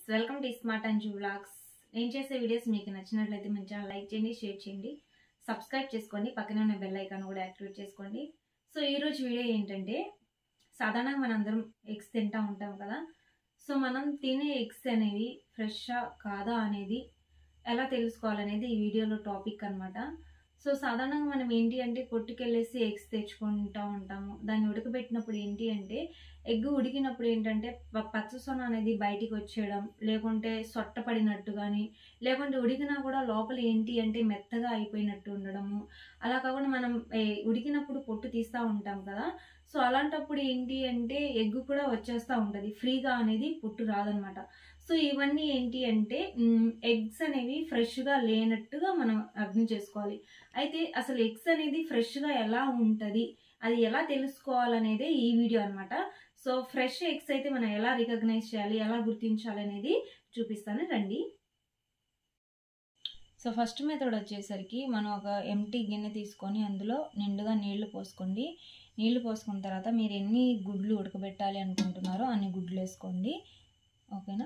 welcome to smart and zoo vlogs నేను చేసే videos మీకు నచ్చినట్లయితే మంచిగా లైక్ చేయండి షేర్ చేయండి సబ్స్క్రైబ్ చేసుకోండి పక్కనే ఉన్న బెల్ ఐకాన్ కూడా యాక్టివేట్ చేసుకోండి సో ఈరోజు వీడియో ఏంటంటే సాధారణంగా మనందరం ఎగ్స్ తింటూ ఉంటాం కదా సో మనం తినే ఎగ్స్ అనేవి ఫ్రెషా కాదా అనేది ఎలా తెలుసుకోవాలనేది ఈ వీడియోలో టాపిక్ అన్నమాట సో సాధారణంగా మనం ఏంటి అంటే కొట్టుకెళ్ళేసి ఎగ్స్ తెచ్చుకుంటూ ఉంటాము దాన్ని ఉడకబెట్టినప్పుడు ఏంటి అంటే ఎగ్ ఉడికినప్పుడు ఏంటంటే ప- పచ్చ సొన అనేది బయటికి వచ్చేయడం లేకుంటే సొట్ట పడినట్టు కానీ లేకుంటే ఉడికినా కూడా లోపల ఏంటి అంటే మెత్తగా అయిపోయినట్టు ఉండడము అలా కాకుండా మనం ఏ, ఉడికినప్పుడు పొట్టు తీస్తూ ఉంటాం కదా సో అలాంటప్పుడు ఏంటి అంటే ఎగ్ కూడా వచ్చేస్తూ ఉంటుంది ఫ్రీగా అనేది పొట్టు రాదనమాట సో ఇవన్నీ ఏంటి అంటే ఎగ్స్ అనేవి ఫ్రెష్గా లేనట్టుగా మనం అర్థం చేసుకోవాలి అయితే అసలు ఎగ్స్ అనేది ఫ్రెష్గా ఎలా ఉంటుంది అది ఎలా తెలుసుకోవాలనేదే ఈ వీడియో అన్నమాట సో ఫ్రెష్ ఎగ్స్ అయితే మనం ఎలా రికగ్నైజ్ చేయాలి ఎలా గుర్తించాలి అనేది చూపిస్తాను రండి సో ఫస్ట్ మెథడ్ వచ్చేసరికి మనం ఒక ఎంటీ గిన్నె తీసుకొని అందులో నిండుగా నీళ్లు పోసుకోండి నీళ్లు పోసుకున్న తర్వాత మీరు ఎన్ని గుడ్లు ఉడకబెట్టాలి అనుకుంటున్నారో అన్ని గుడ్లు వేసుకోండి ఓకేనా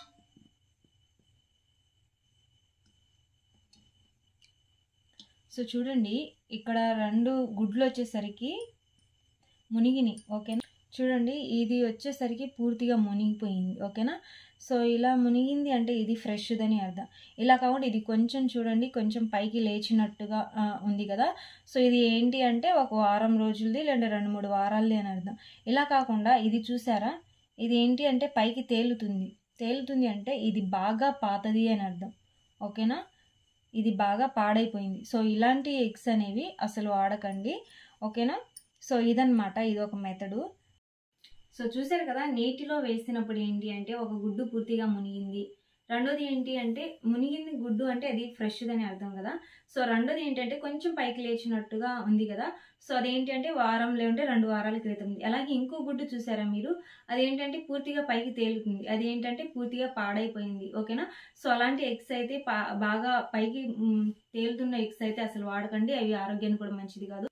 సో చూడండి ఇక్కడ రెండు గుడ్లు వచ్చేసరికి మునిగిని ఓకేనా చూడండి ఇది వచ్చేసరికి పూర్తిగా మునిగిపోయింది ఓకేనా సో ఇలా మునిగింది అంటే ఇది ఫ్రెష్దని అర్థం ఇలా కాకుండా ఇది కొంచెం చూడండి కొంచెం పైకి లేచినట్టుగా ఆ, ఉంది కదా సో ఇది ఏంటి అంటే ఒక వారం రోజులది లేదా రెండు మూడు వారాలది అని అర్థం ఇలా కాకుండా ఇది చూసారా ఇది ఏంటి అంటే పైకి తేలుతుంది తేలుతుంది అంటే ఇది బాగా పాతది అని అర్థం ఓకేనా ఇది బాగా పాడైపోయింది సో ఇలాంటి ఎగ్స్ అనేవి అసలు వాడకండి ఓకేనా సో ఇదన్నమాట ఇది ఒక మెథడు సో చూసారు కదా నీటిలో వేసినప్పుడు ఏంటి అంటే ఒక గుడ్డు పూర్తిగా మునిగింది రెండోది ఏంటి అంటే మునిగింది గుడ్డు అంటే అది ఫ్రెష్ అని అర్థం కదా సో రెండోది ఏంటంటే కొంచెం పైకి లేచినట్టుగా ఉంది కదా సో అదేంటి అంటే వారం లేదంటే రెండు వారాల క్రితం ఉంది అలాగే ఇంకో గుడ్డు చూసారా మీరు అదేంటంటే పూర్తిగా పైకి తేలుతుంది అది ఏంటంటే పూర్తిగా పాడైపోయింది ఓకేనా సో అలాంటి ఎగ్స్ అయితే పా- బాగా పైకి మ్, తేలుతున్న ఎగ్స్ అయితే అసలు వాడకండి అవి ఆరోగ్యానికి కూడా మంచిది కాదు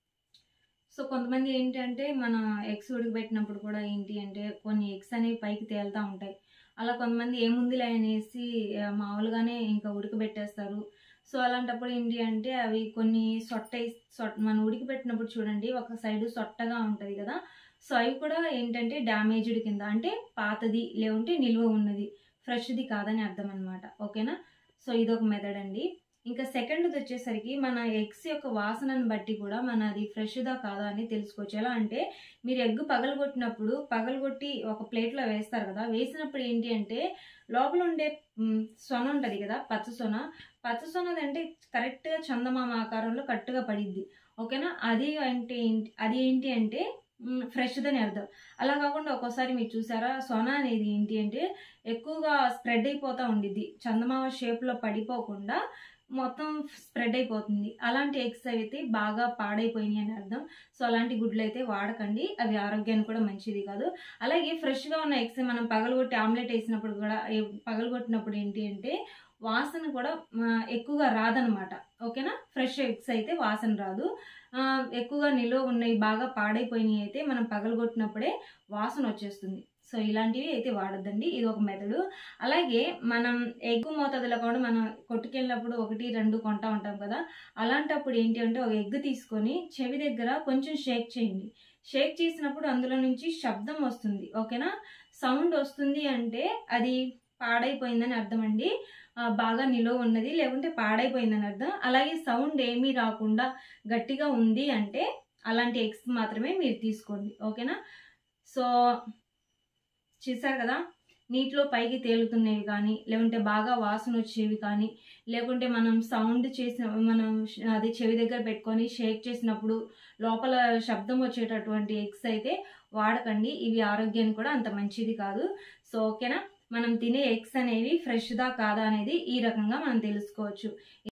సో కొంతమంది ఏంటంటే మన ఎగ్స్ ఉడకబెట్టినప్పుడు కూడా ఏంటి అంటే కొన్ని ఎగ్స్ అనేవి పైకి తేలుతూ ఉంటాయి అలా కొంతమంది ఏముందిలే అనేసి ఆ, మామూలుగానే ఇంకా ఉడకబెట్టేస్తారు సో అలాంటప్పుడు ఏంటి అంటే అవి కొన్ని సొట్ట సొట్ మనం ఉడికిపెట్టినప్పుడు చూడండి ఒక సైడ్ సొట్టగా ఉంటుంది కదా సో అవి కూడా ఏంటంటే డ్యామేజ్డ్ కింద అంటే పాతది లేకుంటే నిల్వ ఉన్నది ఫ్రెష్ది కాదని అర్థం అనమాట ఓకేనా సో ఇదొక మెథడ్ అండి ఇంకా సెకండ్ వచ్చేసరికి మన ఎగ్స్ యొక్క వాసనను బట్టి కూడా మన అది ఫ్రెష్దా కాదా అని తెలుసుకోవచ్చు ఎలా అంటే మీరు ఎగ్ పగలగొట్టినప్పుడు పగలగొట్టి ఒక ప్లేట్లో వేస్తారు కదా వేసినప్పుడు ఏంటి అంటే లోపల ఉండే మ్, సొన ఉంటుంది కదా పచ్చ సొన పచ్చ సొనది అంటే కరెక్ట్గా చందమామ ఆకారంలో కట్టుగా పడిద్ది ఓకేనా అది అంటే ఏంటి అది ఏంటి అంటే ఫ్రెష్దని అర్థం అలా కాకుండా ఒక్కోసారి మీరు చూసారా సొన అనేది ఏంటి అంటే ఎక్కువగా స్ప్రెడ్ అయిపోతూ ఉండిద్ది చందమామ షేప్లో పడిపోకుండా మొత్తం స్ప్రెడ్ అయిపోతుంది అలాంటి ఎగ్స్ అయితే బాగా పాడైపోయినాయి అని అర్థం సో అలాంటి గుడ్లు అయితే వాడకండి అవి ఆరోగ్యానికి కూడా మంచిది కాదు అలాగే ఫ్రెష్గా ఉన్న ఎగ్స్ మనం పగలగొట్టి ఆమ్లెట్ వేసినప్పుడు కూడా ఏ- పగలగొట్టినప్పుడు ఏంటి అంటే వాసన కూడా ఆ, ఎక్కువగా రాదనమాట ఓకేనా ఫ్రెష్ ఎగ్స్ అయితే వాసన రాదు ఆ, ఎక్కువగా నిలువ ఉన్నాయి బాగా పాడైపోయినాయి అయితే మనం పగలగొట్టినప్పుడే వాసన వచ్చేస్తుంది సో ఇలాంటివి అయితే వాడొద్దండి ఇది ఒక మెథడు అలాగే మనం ఎగ్ మోతాదులో కూడా మనం కొట్టుకెళ్ళినప్పుడు ఒకటి రెండు కొంటా ఉంటాం కదా అలాంటప్పుడు ఏంటి అంటే ఒక ఎగ్ తీసుకొని చెవి దగ్గర కొంచెం షేక్ చేయండి షేక్ చేసినప్పుడు అందులో నుంచి శబ్దం వస్తుంది ఓకేనా సౌండ్ వస్తుంది అంటే అది పాడైపోయిందని అర్థం అండి ఆ, బాగా నిలువ ఉన్నది లేకుంటే పాడైపోయిందని అర్థం అలాగే సౌండ్ ఏమీ రాకుండా గట్టిగా ఉంది అంటే అలాంటి ఎగ్స్ మాత్రమే మీరు తీసుకోండి ఓకేనా సో చూసారు కదా నీటిలో పైకి తేలుతున్నవి కానీ లేకుంటే బాగా వాసన వచ్చేవి కానీ లేకుంటే మనం సౌండ్ చేసిన మనం ష- అది చెవి దగ్గర పెట్టుకొని షేక్ చేసినప్పుడు లోపల శబ్దం వచ్చేటటువంటి ఎగ్స్ అయితే వాడకండి ఇవి ఆరోగ్యానికి కూడా అంత మంచిది కాదు సో ఓకేనా మనం తినే ఎగ్స్ అనేవి ఫ్రెష్దా కాదా అనేది ఈ రకంగా మనం తెలుసుకోవచ్చు